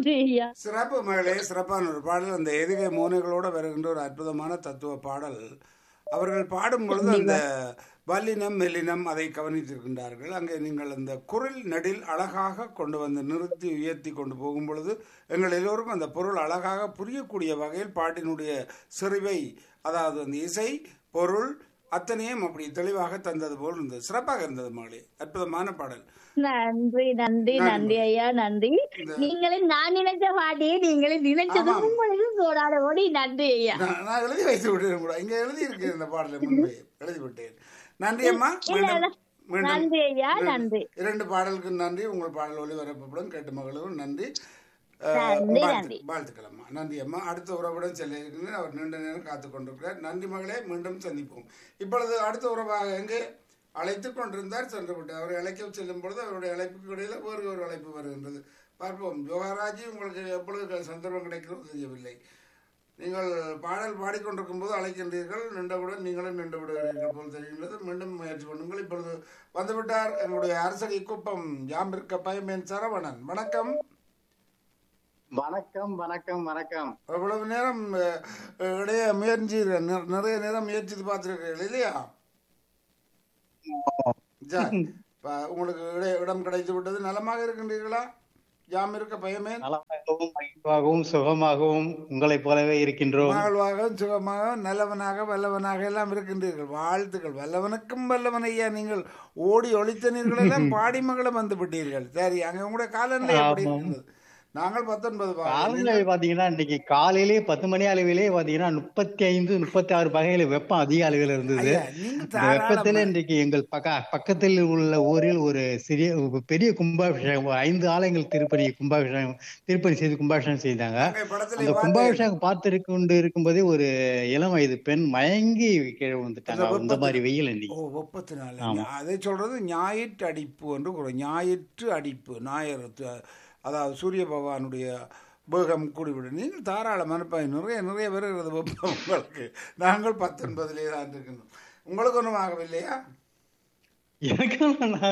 நன்றி ஐயா சிறப்பு மகளே சிறப்பான ஒரு பாடல் அந்த எதுகை மோனைகளோட வருகின்ற ஒரு அற்புதமான தத்துவ பாடல் அவர்கள் பாடும் பொழுது அந்த வல்லினம் மெல்லினம் அதை கவனித்திருக்கின்றார்கள் அங்கே நீங்கள் அந்த குரல் நெடில் அழகாக கொண்டு வந்து நிறுத்தி உயர்த்தி கொண்டு போகும் பொழுது எங்கள் எல்லோருக்கும் அந்த பொருள் அழகாக புரியக்கூடிய வகையில் பாட்டினுடைய செறிவை அதாவது அந்த இசை பொருள் அத்தனையும் அப்படி தெளிவாக தந்தது போல் இருந்தது சிறப்பாக இருந்தது மகளே அற்புதமான பாடல் நன்றி நன்றி நன்றி ஐயா நன்றி நீங்களே நான் நினைச்ச பாட்டியே நீங்களே நினைச்சது ஆமாம். உங்களுக்கு போடாத ஓடி நன்றி ஐயா நான் நான் எழுதி வைத்து விட்டேன் கூட இங்க எழுதி இருக்கு இந்த பாடலை முன்பே எழுதி விட்டேன் நன்றி அம்மா மீண்டும் மீண்டும் நன்றி ஐயா இரண்டு- நன்றி இரண்டு பாடலுக்கு நன்றி உங்கள் பாடல் ஒளிபரப்பப்படும் கேட்டு மகளுக்கும் நன்றி அஹ், நன்றி, வாழ்த்து- நன்றி. வாழ்த்துக்கள் அம்மா நன்றி அம்மா அடுத்த உறவுடன் செல்ல இருக்கின்றேன் அவர் நீண்ட நேரம் காத்துக் கொண்டிருக்கிறார் நன்றி மகளே மீண்டும் சந்திப்போம் இப்பொழுது அடுத்த உறவாக எங்கே அழைத்துக் கொண்டிருந்தார் சென்று விட்டார் அவரை அழைக்க செல்லும் பொழுது அவருடைய அழைப்புக்கு இடையில வேறு ஒரு அழைப்பு வருகின்றது பார்ப்போம் யோகாராஜி உங்களுக்கு எப்பொழுது சந்தர்ப்பம் கிடைக்கிறதோ தெரியவில்லை நீங்கள் பாடல் பாடிக்கொண்டிருக்கும் போது அழைக்கின்றீர்கள் நின்றவுடன் நீங்களும் நின்று விடுகிறீர்கள் போல் தெரிகின்றது மீண்டும் முயற்சி பண்ணுங்கள் இப்பொழுது வந்துவிட்டார் எங்களுடைய அரசடி குப்பம் யாம்பிருக்க பயமேன் சரவணன் வணக்கம் வணக்கம் வணக்கம் வணக்கம் அவ்வளவு நேரம் அஹ், இடைய முயற்சி நி- நிறைய நேரம் முயற்சி பார்த்துருக்கீர்கள் இல்லையா சரி. இப்ப உங்களுக்கு இட- இடம் கிடைத்து விட்டது நலமாக இருக்கின்றீர்களா யாம் இருக்க பயமே நலமாகவும் மகிழ்வாகவும் சுகமாகவும் உங்களைப் போலவே இருக்கின்றோம் மகிழ்வாக சுகமாக நல்லவனாக வல்லவனாக எல்லாம் இருக்கின்றீர்கள் வாழ்த்துக்கள் வல்லவனுக்கும் வல்லவன் ஐயா நீங்கள் ஓடி ஒளித்த நீர்கள் எல்லாம் பாடி மகளும் வந்து விட்டீர்கள் சரி அங்க உங்களுடைய காலநிலை எப்படி ஆமாம். இருந்தது நாங்கள் பத்தொன்பது பாடல். காலநிலை பாத்தீங்கன்னா இன்னைக்கு காலையிலே பத்து மணி அளவிலே பாத்தீங்கன்னா முப்பத்தி ஐந்து முப்பத்தி ஆறு வகையில வெப்பம் அதிக அளவில் இருந்தது ஐயா, நீங்க இந்த வெப்பத்துல தாராளமா- இன்றைக்கு எங்கள் பக்க பக்கத்தில் உள்ள ஊரில் ஒரு சிறிய ஒரு பெரிய கும்பாபிஷேகம் ஒரு ஐந்து ஆலயங்கள் திருப்பணி கும்பாபிஷேகம் திருப்பணி செய்து கும்பாபிஷேகம் செய்தாங்க அங்கே படத்திலே அந்த பார்த்தேன். கும்பாபிஷேகம் பார்த்து கொண்டு இருக்கும்போதே ஒரு இளம் வயது பெண் மயங்கி கீழே வந்துட்டாங்க அந்த இந்த மாதிரி வெயில் இன்னைக்கு ஓ வெப்பத்தினால ஆமா. அதை சொல்றது ஞாயிற்று அடிப்பு என்று கூறும் ஞாயிற்று அடிப்பு ஞாயிறு த- அதாவது சூரிய பகவானுடைய வேகம் கூடிவிடும் நீங்கள் தாராளமான பயன் நிறைய நிறைய வருகிறது வெப்பம் உங்களுக்கு நாங்கள் பத்தொன்பதிலே தான் இருக்கின்றோம் உங்களுக்கு ஒன்றும் ஆகவில்லையா எனக்கு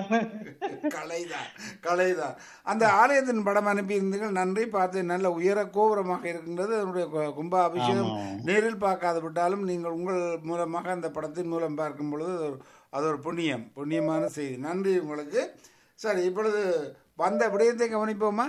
கலைதான் கலைதான் அந்த ஆலயத்தின் படம் அனுப்பியிருந்தீர்கள் நன்றி பார்த்து நல்ல உயர கோபுரமாக இருக்கின்றது அதனுடைய கு- கும்பாபிஷேகம் ஆமா. நேரில் பார்க்காது விட்டாலும் நீங்கள் உங்கள் மூலமாக அந்த படத்தின் மூலம் பார்க்கும் பொழுது அது ஒரு அது ஒரு புண்ணியம் புண்ணியமான செய்தி நன்றி உங்களுக்கு சரி இப்பொழுது வந்த விடயத்தை கவனிப்போமா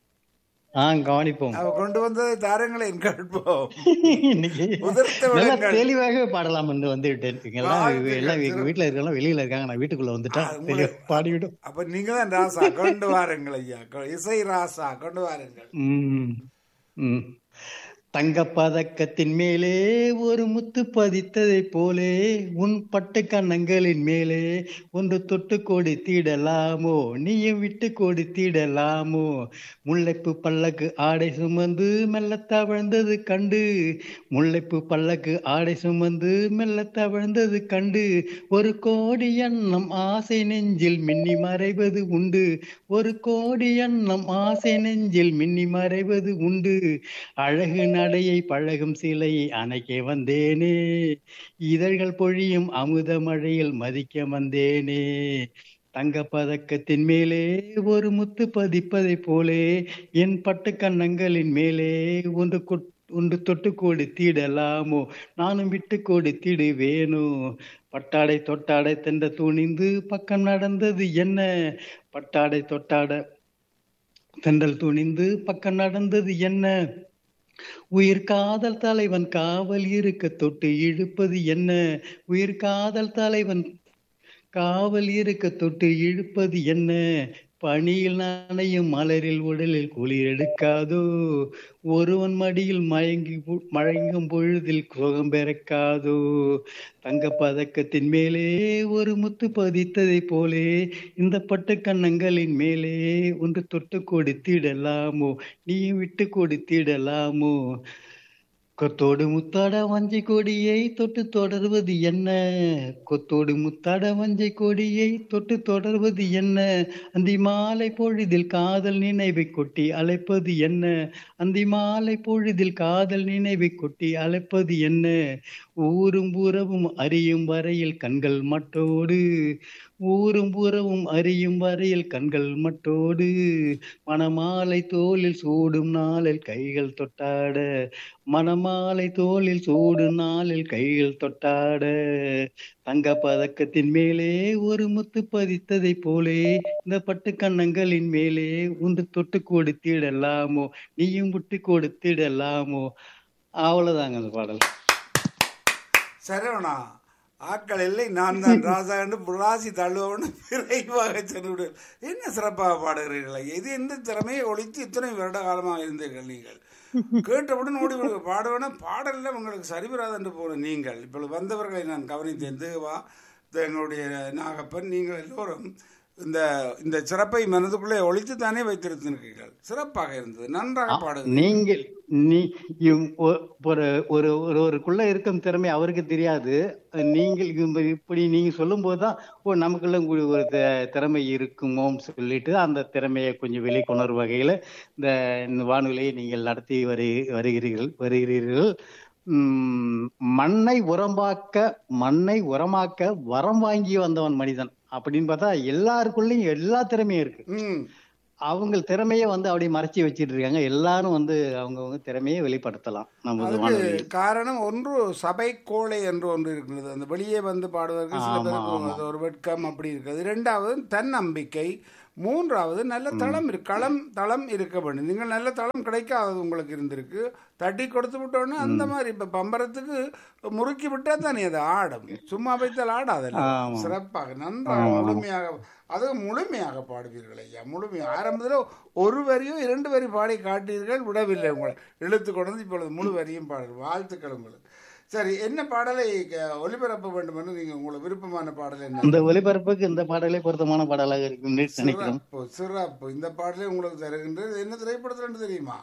ஆ கவனிப்போம் அவ கொண்டு வந்ததை தாரங்களேன் கேட்போம் இன்னைக்கு உதிர்த்த நல்லா விடங்கள் தெளிவாக பாடலாம் என்று வந்து விட்டேன் எல்லாம் வாழ்த்துக்கள். எல்லாம் எங்க வீட்டுல இருக்கலாம் வெளியில இருக்காங்க நான் வீட்டுக்குள்ள வந்துட்டேன் ஆ, தெளிவா பாடிவிடும் அப்ப நீங்க தான் ராசா கொண்டு வாருங்கள் ஐயா கொ- இசை ராசா கொண்டு வாருங்கள் உம் உம் தங்கப் பதக்கத்தின் மேலே ஒரு முத்து பதித்ததை போலே உன் பட்டு கண்ணங்களின் மேலே ஒன்று தொட்டு கொடுத்திடலாமோ நீயும் விட்டு கொடுத்திடலாமோ முல்லைப்பூ பல்லக்கு ஆடை சுமந்து மெல்ல தவழ்ந்தது கண்டு முல்லைப்பூ பல்லக்கு ஆடை சுமந்து மெல்ல தவழ்ந்தது கண்டு ஒரு கோடி எண்ணம் ஆசை நெஞ்சில் மின்னி மறைவது உண்டு ஒரு கோடி எண்ணம் ஆசை நெஞ்சில் மின்னி மறைவது உண்டு அழகு நடையை பழகும் சிலையை அணைக்க வந்தேனே இதழ்கள் பொழியும் அமுத மழையில் மதிக்க வந்தேனே தங்க பதக்கத்தின் மேலே ஒரு முத்து பதிப்பதைப் போலே என் பட்டு கன்னங்களின் மேலே ஒன்று கொட்- ஒன்று தொட்டு கொடுத்திடலாமோ நானும் விட்டு கொடுத்திடுவேனோ பட்டாடை தொட்டாடை தென்ற துணிந்து பக்கம் நடந்தது என்ன பட்டாடை தொட்டாட தென்றல் துணிந்து பக்கம் நடந்தது என்ன உயிர் காதல் தலைவன் காவல் இருக்க தொட்டு இழுப்பது என்ன உயிர் காதல் தலைவன் காவல் இருக்க தொட்டு இழுப்பது என்ன பனியில் நனையும் மலரில் உடலில் குளிர் எடுக்காதோ ஒருவன் மடியில் மயங்கி பொ- மயங்கும் பொழுதில் சுகம் பிறக்காதோ தங்க பதக்கத்தின் மேலே ஒரு முத்து பதித்ததைப் போலே இந்த பட்டு கன்னங்களின் மேலே ஒன்று தொட்டு கொடுத்திடலாமோ நீயும் விட்டு கொடுத்திடலாமோ கொத்தோடு முத்தாட வஞ்சை கொடியை தொட்டு தொடர்வது என்ன கொத்தோடு முத்தாட வஞ்சை கொடியை தொட்டு தொடர்வது என்ன அந்தி மாலை பொழுதில் காதல் நினைவை கொட்டி அழைப்பது என்ன அந்தி மாலை பொழுதில் காதல் நினைவை கொட்டி அழைப்பது என்ன ஊரும் புறவும் அறியும் வரையில் கண்கள் மட்டோடு ஊரும் புறவும் அறியும் வரையில் கண்கள் மட்டோடு மணமாலை தோளில் சூடும் நாளில் கைகள் தொட்டாட மணமாலை தோளில் சூடும் நாளில் கைகள் தொட்டாட தங்க பதக்கத்தின் மேலே ஒரு முத்து பதித்ததை போலே இந்த பட்டு கண்ணங்களின் மேலே ஒன்று தொட்டு கொடுத்திடலாமோ நீயும் விட்டு கொடுத்திடலாமோ அவ்வளவுதாங்க அந்த பாடல் சரவணா ஆட்கள் இல்லை நான் தான் ராஜா என்று புராசி தள்ளுவன்னு விரைவாக சென்று விடு என்ன சிறப்பாக பாடுகிறீர்களா இது எந்த திறமையை ஒழித்து இத்தனை வருட காலமாக இருந்தீர்கள் நீங்கள் கேட்டவுடன் ஓடி விடுங்க பாடுவேனா பாடல்ல உங்களுக்கு சரிவராது என்று போன நீங்கள் இப்பொழுது வந்தவர்களை நான் கவனித்தேன் தேவா எங்களுடைய நாகப்பன் நீங்கள் எல்லோரும் இந்த இந்த சிறப்பை மனதுக்குள்ளே ஒழித்து தானே வைத்திருக்கிறீர்கள் சிறப்பாக இருந்தது நன்றாக பாடுகிறீர்கள் நீங்கள் நீ இம்- ஒ- ஒரு ஒரு ஒரு ஒருக்குள்ள இருக்கும் திறமை அவருக்கு தெரியாது நீங்கள் இந்த இப்படி நீங்க சொல்லும் போதுதான் ஓ நமக்குள்ள இப்படி ஒரு தி- திறமை இருக்குமோன்னு சொல்லிட்டு அந்த திறமையை கொஞ்சம் வெளிக்கொணர் வகையில இந்த இந்த வானொலியை நீங்கள் நடத்தி வரு வருகிறீர்கள் வருகிறீர்கள் உம் மண்ணை உரமாக்க மண்ணை உரமாக்க வரம் வாங்கி வந்தவன் மனிதன் அப்படின்னு பார்த்தா எல்லாருக்குள்ளயும் எல்லா திறமையும் இருக்கு ம் அவங்க திறமையை வந்து அப்படியே மறைச்சி வச்சிட்டு இருக்காங்க எல்லாரும் வந்து அவங்கவங்க திறமையை வெளிப்படுத்தலாம் நமது அதுக்கு வானொலியில் காரணம் ஒன்று சபை கோளை என்று ஒன்று இருக்கிறது அந்த வெளியே வந்து பாடுவதற்கு சில ஆமா, பேருக்கு ஆமா. அது ஒரு வெட்கம் அப்படி இருக்குது இரண்டாவது தன்னம்பிக்கை மூன்றாவது நல்ல தளம் இருக்கு களம் தளம் இருக்க வேண்டும் நீங்கள் நல்ல தளம் கிடைக்காதது உங்களுக்கு இருந்திருக்கு தட்டி கொடுத்து விட்டோன்னே அந்த மாதிரி இப்ப பம்பரத்துக்கு முறுக்கி விட்டா தானே அது ஆடும் சும்மா வைத்தால் ஆடாதல்ல ஆமா. சிறப்பாக நன்றாக முழுமையாக அதுவும் முழுமையாக பாடுவீர்கள் ஐயா முழுமையாக ஆரம்பத்தில் ஒரு வரியோ இரண்டு வரி பாடி காட்டீர்கள் விடவில்லை உங்களை இழுத்து கொண்டு வந்து இப்பொழுது முழு வரியும் பாடுங்கள் வாழ்த்துக்கள் உங்களுக்கு சரி என்ன பாடலை க- ஒலிபரப்ப வேண்டும் என்று நீங்க உங்களுக்கு விருப்பமான பாடல் என்ன இந்த ஒலிபரப்புக்கு இந்த பாடலே பொருத்தமான பாடலாக இருக்கும்னு நினைக்கிறோம் சிறப்பு சிறப்பு இந்த பாடலே உங்களுக்கு தருகின்றது என்ன திரைப்படத்துல தெரியுமா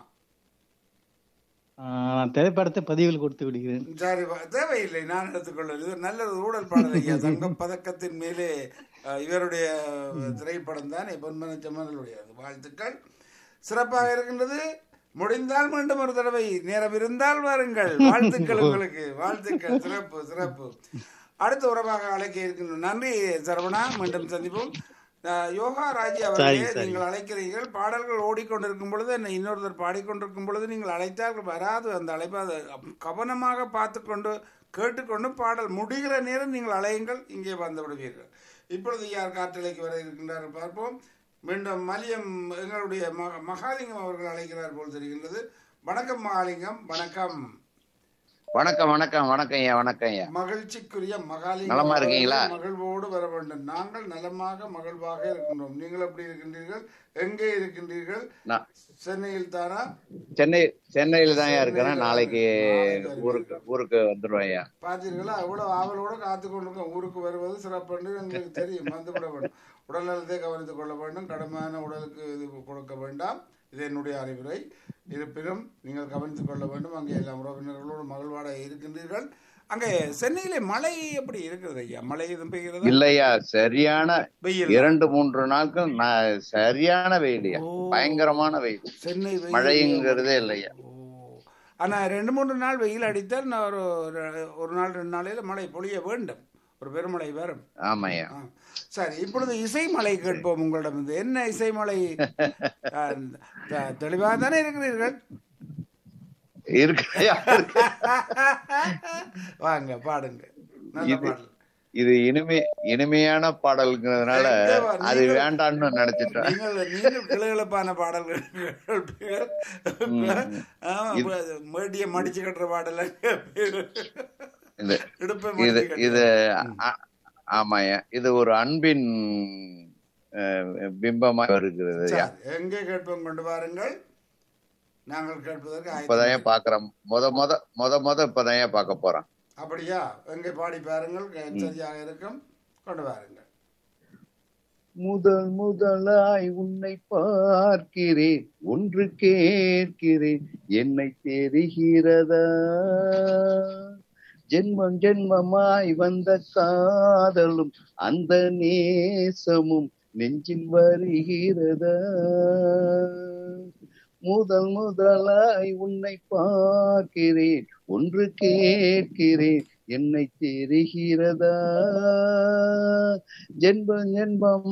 ஆஹ் நான் திரைப்படத்தை பதிவில் கொடுத்து விடுகிறேன் சரி வா- தேவையில்லை நான் எடுத்துக்கொள்ள இது நல்ல ஒரு ஊழல் பாடல் ஐயா தங்கம் பதக்கத்தின் மேலே அஹ், இவருடைய திரைப்படம் தான் பொன்மன செம்மனுடைய வாழ்த்துக்கள் சிறப்பாக இருக்கின்றது முடிந்தால் மீண்டும் ஒரு தடவை நேரம் இருந்தால் வாருங்கள் வாழ்த்துக்கள் உங்களுக்கு வாழ்த்துக்கள் சிறப்பு சிறப்பு அடுத்த உறவாக அழைக்க இருக்கின்றோம் நன்றி சரவணா மீண்டும் சந்திப்போம் அஹ், யோகா ராஜி அவர்களே சரி, சரி. நீங்கள் அழைக்கிறீர்கள் பாடல்கள் ஓடிக்கொண்டிருக்கும் பொழுது என்னை இன்னொருத்தர் பாடிக்கொண்டிருக்கும் பொழுது நீங்கள் அழைத்தால் வராது அந்த அழைப்பை அதை கவனமாக பார்த்துக்கொண்டு கேட்டுக்கொண்டு பாடல் முடிகிற நேரம் நீங்கள் அழையுங்கள் இங்கே வந்து விடுவீர்கள் இப்பொழுது யார் காற்றலைக்கு வர இருக்கின்றார்கள் பார்ப்போம் மீண்டும் மலியம் எங்களுடைய மக மகாலிங்கம் அவர்கள் அழைக்கிறார் போல் தெரிகின்றது வணக்கம் மகாலிங்கம் வணக்கம் வணக்கம் வணக்கம் வணக்கம் ஐயா வணக்கம் ஐயா மகிழ்ச்சிக்குரிய மகாலிங்கம் நலமா இருக்கீங்களா? அவர்கள் மகிழ்வோடு வர வேண்டும் நாங்கள் நலமாக மகிழ்வாக இருக்கின்றோம் நீங்கள் எப்படி இருக்கின்றீர்கள் எங்கே இருக்கின்றீர்கள் நான் சென்னையில் தானா சென்னை சென்னையில தான் இருக்கிறேன் சென்னையில நாளைக்கு நாளைக்கு ஊருக்கு ஊருக்கு வந்துடுவேன் ஐயா பார்த்தீர்களா அவ்வளவு ஆவலோட காத்து கொண்டிருக்கோம் ஊருக்கு வருவது சிறப்பு எங்களுக்கு தெரியும் வந்துவிட வேண்டும் உடல் நலத்தை கவனித்துக் கொள்ள வேண்டும் கடுமையான உடலுக்கு இது கொடுக்க வேண்டாம் இது என்னுடைய அறிவுரை இருப்பினும் நீங்கள் கவனித்துக் கொள்ள வேண்டும் அங்கே எல்லாம் உறவினர்களோடு மகிழ்வாட இருக்கின்றீர்கள் அங்கே சென்னையிலே மழை எப்படி இருக்கிறது ஐயா மழை எதுவும் பெய்கிறதா இல்லையா சரியான வெயில் இரண்டு மூன்று நாட்கள் ந- சரியான வெயில்யா ஓ. பயங்கரமான வெயில் சென்னை வெயில் மழைங்கிறதே இல்லையா ஓ. ஆனா ரெண்டு மூன்று நாள் வெயில் அடித்தால் நான் ஒரு ஒரு- ஒரு நாள் ரெண்டு நாளையில மழை பொழிய வேண்டும் ஒரு பெருமழை வரும் ஆமாய்யா ஆ. சரி இப்பொழுது இசைமலை கேட்போம் உங்களிடம் இருந்து என்ன இசைமலை தெளிவாக தானே இருக்கிறீர்கள் இருக்குயா வாங்க பாடுங்க நல்ல இது- பாடல் இது இனிமை இனிமையான பாடல்ங்கிறதுனால அது வேண்டான்னு நினைச்சிட்டேன் நீங்கள் நீங்கள் கிளுகிழப்பான பாடல்கள் கேட்பீர்கள். ஆமா, மேடிய மடிச்சு கட்டுற பாடல இது இடுப்பை இது மடிச்சு கட்டுற. இது அ- ஆமாய்யா இது ஒரு அன்பின் அஹ், பிம்பமா இருக்கிறது சரி, எங்கே கேட்போம் கொண்டு வாருங்கள் நாங்கள் கேட்பதற்கு ஆயத்தம். இப்பதான் பாக்குறேன் முத முத முத முத இப்பதான் பார்க்க போறேன் அப்படியா எங்கே பாடி பாருங்கள் கே- சரியாக இருக்கும் கொண்டு வாருங்கள் முதல் முதலாய் உன்னை பார்க்கிறேன் ஒன்று கேட்கிறேன் என்னை தெரிகிறதா ஜென்மம் ஜென்மமாய் வந்த காதலும் அந்த நேசமும் நெஞ்சில் வருகிறதா முதல் முதலாய் உன்னை பார்க்கிறேன் ஒன்று கேட்கிறேன் என்னை தெரிகிறதா ஜென்மம் ஜென்மம்